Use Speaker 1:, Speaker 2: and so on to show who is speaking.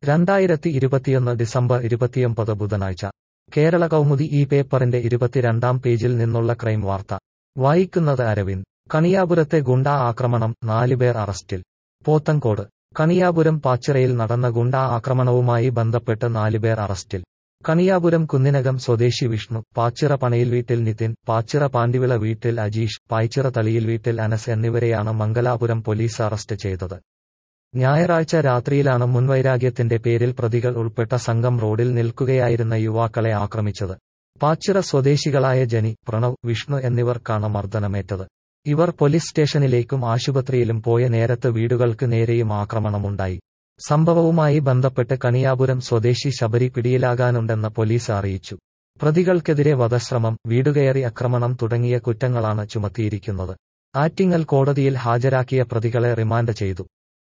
Speaker 1: രണ്ടായിരത്തി ഇരുപത്തിയൊന്ന് ഡിസംബർ ഇരുപത്തിയൊമ്പത് ബുധനാഴ്ച കേരള കൗമുദി ഈ പേപ്പറിന്റെ ഇരുപത്തിരണ്ടാം പേജിൽ നിന്നുള്ള ക്രൈം വാർത്ത വായിക്കുന്നത് അരവിന്ദ് കണിയാപുരത്തെ ഗുണ്ടാ ആക്രമണം നാലുപേർ അറസ്റ്റിൽ പോത്തങ്കോട് കണിയാപുരം പാച്ചിറയിൽ നടന്ന ഗുണ്ടാ ആക്രമണവുമായി ബന്ധപ്പെട്ട് നാലുപേർ അറസ്റ്റിൽ കണിയാപുരം കുന്നിനകം സ്വദേശി വിഷ്ണു പാച്ചിറ പണയിൽ വീട്ടിൽ നിതിൻ പാച്ചിറ പാണ്ടിവിള വീട്ടിൽ അജീഷ് പായ്ച്ചിറ തളിയിൽ വീട്ടിൽ അനസ് എന്നിവരെയാണ് മംഗലാപുരം പോലീസ് അറസ്റ്റ് ചെയ്തത് ഞായറാഴ്ച രാത്രിയിലാണ് മുൻവൈരാഗ്യത്തിന്റെ പേരിൽ പ്രതികൾ ഉൾപ്പെട്ട സംഘം റോഡിൽ നിൽക്കുകയായിരുന്ന യുവാക്കളെ ആക്രമിച്ചത് പാച്ചിറ സ്വദേശികളായ ജനി പ്രണവ് വിഷ്ണു എന്നിവർക്കാണ് മർദ്ദനമേറ്റത് ഇവർ പോലീസ് സ്റ്റേഷനിലേക്കും ആശുപത്രിയിലും പോയ നേരത്ത് വീടുകൾക്ക് നേരെയും ആക്രമണമുണ്ടായി സംഭവവുമായി ബന്ധപ്പെട്ട് കണിയാപുരം സ്വദേശി ശബരി പിടിയിലാകാനുണ്ടെന്ന് പോലീസ് അറിയിച്ചു പ്രതികൾക്കെതിരെ വധശ്രമം വീടുകയറി ആക്രമണം തുടങ്ങിയ കുറ്റങ്ങളാണ് ചുമത്തിയിരിക്കുന്നത് ആറ്റിങ്ങൽ കോടതിയിൽ ഹാജരാക്കിയ പ്രതികളെ റിമാൻഡ് ചെയ്തു